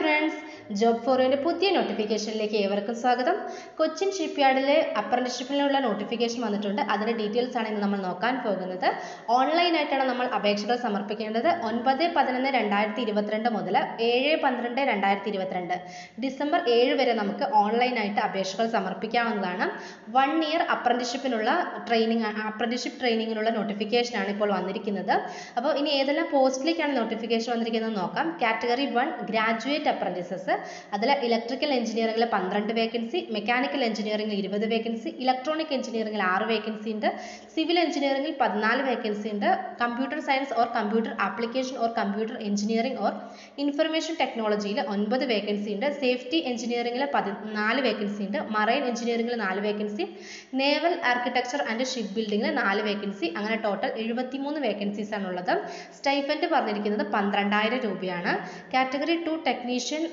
friends job ഫോറിൻ്റെ പുതിയ നോട്ടിഫിക്കേഷനിലേക്ക് ഏവർക്കും സ്വാഗതം കൊച്ചിൻ ഷിപ്പ്യാർഡിലെ അപ്രന്റിഷിപ്പിനുള്ള നോട്ടിഫിക്കേഷൻ വന്നിട്ടുണ്ട് അതിൻ്റെ ഡീറ്റെയിൽസ് ആണ് ഇന്ന് നമ്മൾ നോക്കാൻ പോകുന്നത് ഓൺലൈനായിട്ടാണ് നമ്മൾ അപേക്ഷകൾ സമർപ്പിക്കേണ്ടത് ഒൻപത് പതിനൊന്ന് രണ്ടായിരത്തി ഇരുപത്തിരണ്ട് മുതൽ ഏഴ് പന്ത്രണ്ട് രണ്ടായിരത്തി ഇരുപത്തിരണ്ട് ഡിസംബർ ഏഴ് വരെ നമുക്ക് ഓൺലൈനായിട്ട് അപേക്ഷകൾ സമർപ്പിക്കാവുന്നതാണ് വൺ ഇയർ അപ്രന്റിഷിപ്പിനുള്ള ട്രെയിനിങ് അപ്രന്റിഷിപ്പ് ട്രെയിനിങ്ങിനുള്ള നോട്ടിഫിക്കേഷനാണ് ഇപ്പോൾ വന്നിരിക്കുന്നത് അപ്പോൾ ഇനി ഏതെല്ലാം പോസ്റ്റിലേക്കാണ് നോട്ടിഫിക്കേഷൻ വന്നിരിക്കുന്നത് നോക്കാം കാറ്റഗറി വൺ ഗ്രാജുവേറ്റ് അപ്രന്റീസസ് അതിൽ ഇലക്ട്രിക്കൽ എഞ്ചിനീയറിംഗിൽ പന്ത്രണ്ട് വേക്കൻസി മെക്കാനിക്കൽ എഞ്ചിനീയറിംഗിൽ ഇരുപത് വേക്കൻസി ഇലക്ട്രോണിക് എഞ്ചിനീയറിംഗിൽ ആറ് വേക്കൻസി ഉണ്ട് സിവിൽ എഞ്ചിനീയറിംഗിൽ പതിനാല് വേക്കൻസി ഉണ്ട് computer science or computer application or computer engineering or information ടെക്നോളജിയിൽ ഒൻപത് വേക്കൻസി ഉണ്ട് സേഫ്റ്റി എഞ്ചിനീയറിംഗിൽ പതിനാല് വേക്കൻസി ഉണ്ട് മറൈൻ എഞ്ചിനീയറിംഗിൽ നാല് vacancy naval architecture and ship ബിൽഡിംഗിൽ നാല് വേക്കൻസി അങ്ങനെ ടോട്ടൽ എഴുപത്തിമൂന്ന് വേക്കൻസീസ് ആണുള്ളത് സ്റ്റൈഫൻറ്റ് പറഞ്ഞിരിക്കുന്നത് പന്ത്രണ്ടായിരം രൂപയാണ് category two technician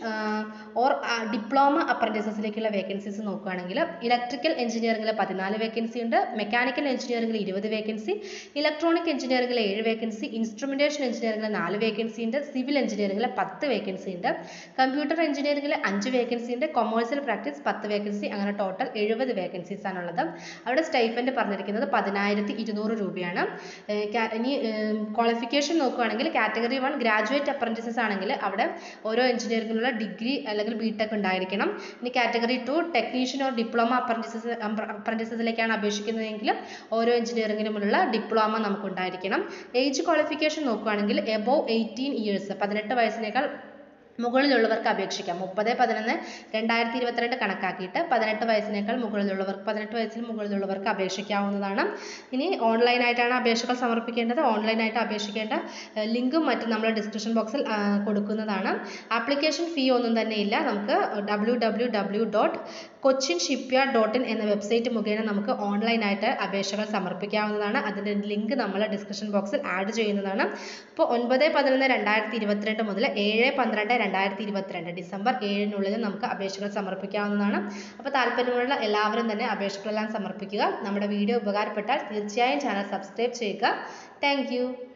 or diploma അപ്രന്റീസസിലേക്കുള്ള വേക്കൻസീസ് നോക്കുകയാണെങ്കിൽ ഇലക്ട്രിക്കൽ എഞ്ചിനീയറിംഗിൽ പതിനാല് വേക്കൻസി ഉണ്ട് മെക്കാനിക്കൽ എഞ്ചിനീയറിംഗിൽ ഇരുപത് വേക്കൻസി ഇലക്ട്രോണിക് എഞ്ചിനീയറിംഗിൽ ഏഴ് വേക്കൻസി ഇൻസ്ട്രുമെന്റേഷൻ എഞ്ചിനീയറിംഗിൽ നാല് വേക്കൻസി ഉണ്ട് സിവിൽ എഞ്ചിനീയറിംഗിൽ പത്ത് വേക്കൻസി ഉണ്ട് കമ്പ്യൂട്ടർ എഞ്ചിനീയറിംഗിൽ അഞ്ച് വേക്കൻസി ഉണ്ട് കൊമേഴ്സ്യൽ പ്രാക്ടീസ് പത്ത് വേക്കൻസി അങ്ങനെ ടോട്ടൽ എഴുപത് വേക്കൻസീസ് ആണുള്ളത് അവിടെ സ്റ്റൈഫൻറ്റ് പറഞ്ഞിരിക്കുന്നത് പതിനായിരത്തി ഇരുന്നൂറ് രൂപയാണ് ഏർ കാ- ഇനി ക്വാളിഫിക്കേഷൻ നോക്കുകയാണെങ്കിൽ കാറ്റഗറി വൺ ഗ്രാജുവേറ്റ് അപ്രന്റീസസ് ആണെങ്കിൽ അവിടെ ഓരോ എഞ്ചിനീയറിംഗിനുള്ള ഡിഗ്രി അല്ലെങ്കിൽ ബി ടെക് ഉണ്ടായിരിക്കണം ഇനി category two technician or diploma apprentices അപ്രന്റീസസിലേക്കാണ് അപേക്ഷിക്കുന്നതെങ്കിൽ ഓരോ എഞ്ചിനീയറിംഗിനുമുള്ള ഡിപ്ലോമ നമുക്ക് ഉണ്ടായിരിക്കണം ഏജ് ക്വാളിഫിക്കേഷൻ നോക്കുകയാണെങ്കിൽ എബോവ് എയ്റ്റീൻ ഇയേഴ്സ് പതിനെട്ട് വയസ്സിനേക്കാൾ മുകളിലുള്ളവർക്ക് അപേക്ഷിക്കാം മുപ്പത് പതിനൊന്ന് രണ്ടായിരത്തി ഇരുപത്തിരണ്ട് കണക്കാക്കിയിട്ട് പതിനെട്ട് വയസ്സിനേക്കാൾ മുകളിലുള്ളവർക്ക് പതിനെട്ട് വയസ്സിന് മുകളിലുള്ളവർക്ക് അപേക്ഷിക്കാവുന്നതാണ് ഇനി ഓൺലൈനായിട്ടാണ് അപേക്ഷകൾ സമർപ്പിക്കേണ്ടത് ഓൺലൈനായിട്ട് അപേക്ഷിക്കേണ്ട ലിങ്കും മറ്റും നമ്മൾ ഡിസ്ക്രിപ്ഷൻ ബോക്സിൽ ആ, കൊടുക്കുന്നതാണ് ആപ്ലിക്കേഷൻ ഫീ ഒന്നും തന്നെ ഇല്ല നമുക്ക് W W W dot Cochin shipyard dot in എന്ന വെബ്സൈറ്റ് മുഖേന നമുക്ക് ഓൺലൈനായിട്ട് അപേക്ഷകൾ സമർപ്പിക്കാവുന്നതാണ് അതിൻ്റെ ലിങ്ക് നമ്മൾ ഡിസ്ക്രിപ്ഷൻ ബോക്സിൽ ആഡ് ചെയ്യുന്നതാണ് അപ്പോൾ ഒൻപത് പതിനൊന്ന് രണ്ടായിരത്തി ഇരുപത്തിരണ്ട് മുതൽ ഏഴ് പന്ത്രണ്ട് രണ്ടായിരത്തി ഇരുപത്തിരണ്ട് ഡിസംബർ ഏഴിനുള്ളിൽ നമുക്ക് അപേക്ഷകൾ സമർപ്പിക്കാവുന്നതാണ് അപ്പോൾ താല്പര്യമുള്ള എല്ലാവരും തന്നെ അപേക്ഷകളെല്ലാം സമർപ്പിക്കുക നമ്മുടെ വീഡിയോ ഉപകാരപ്പെട്ടാൽ തീർച്ചയായും ചാനൽ സബ്സ്ക്രൈബ് ചെയ്യുക താങ്ക്